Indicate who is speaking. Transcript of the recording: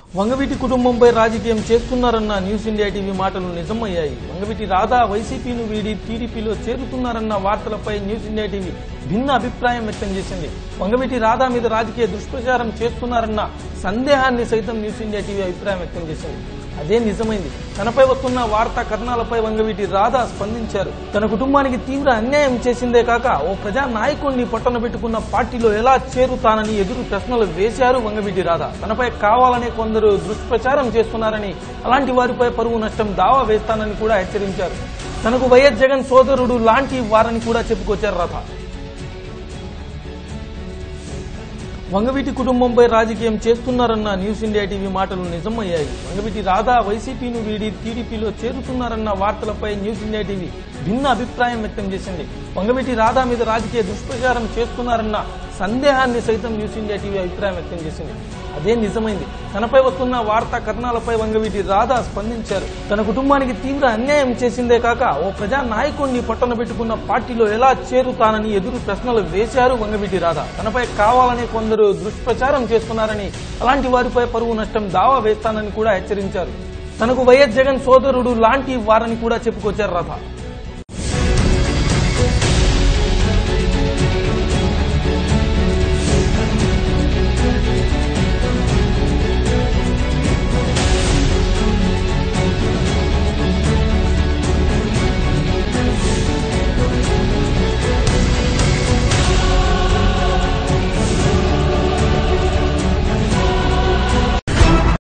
Speaker 1: వంగవీటి కుటుంబంపై రాజకీయం చేస్తున్నారన్న news India TV మాటలు నిజమయ్యాయి వంగవీటి రాధా వైసీపీను వీడి టీడీపీలో చేరుతున్నారన్న వార్తలపై న్యూస్ ఇండియా టీవీ భిన్న అభిప్రాయం వ్యక్తం చేసింది వంగవీటి రాధా మీద రాజకీయ దుష్ప్రచారం చేస్తున్నారన్న సందేహాన్ని సైతం న్యూస్ ఇండియా టీవీ అభిప్రాయం వ్యక్తం చేసింది అదే నిజమైంది తనపై వస్తున్న వార్తా కథనాలపై వంగవీటి రాధా స్పందించారు తన కుటుంబానికి తీవ్ర అన్యాయం చేసిందే కాక ఓ ప్రజా నాయకుడిని పట్టణ పెట్టుకున్న పార్టీలో ఎలా చేరుతానని ఎదురు ప్రశ్నలు వేశారు వంగవీటి రాధా తనపై కావాలనే కొందరు దుష్ప్రచారం చేస్తున్నారని అలాంటి వారిపై పరువు నష్టం దావా వేస్తానని కూడా హెచ్చరించారు తనకు వైఎస్ జగన్ సోదరుడు లాంటి వారని కూడా చెప్పుకొచ్చారు రాధా వంగవీటి కుటుంబంపై రాజకీయం చేస్తున్నారన్న న్యూస్ ఇండియా టీవీ మాటలు నిజమయ్యాయి వంగవీటి రాధా వైసీపీను వీడి టీడీపీలో చేరుతున్నారన్న వార్తలపై న్యూస్ ఇండియా టీవీ భిన్న అభిప్రాయం వ్యక్తం చేసింది వంగవీటి రాధా మీద రాజకీయ దుష్ప్రచారం చేస్తున్నారన్న సందేహాన్ని సైతం న్యూస్ ఇండియా టీవీ అభిప్రాయం వ్యక్తం చేసింది అదే నిజమైంది తనపై వస్తున్న వార్తా కథనాలపై వంగవీటి రాధా స్పందించారు తన కుటుంబానికి తీవ్ర అన్యాయం చేసిందే కాక ఓ ప్రజా నాయకుడిని పట్టణ పెట్టుకున్న పార్టీలో ఎలా చేరుతానని ఎదురు ప్రశ్నలు వేశారు వంగవీటి రాధా తనపై కావాలనే కొందరు దుష్ప్రచారం చేస్తున్నారని అలాంటి వారిపై పరువు నష్టం దావా వేస్తానని కూడా హెచ్చరించారు తనకు వైఎస్ జగన్ సోదరుడు లాంటి వారని కూడా చెప్పుకొచ్చారు రాధా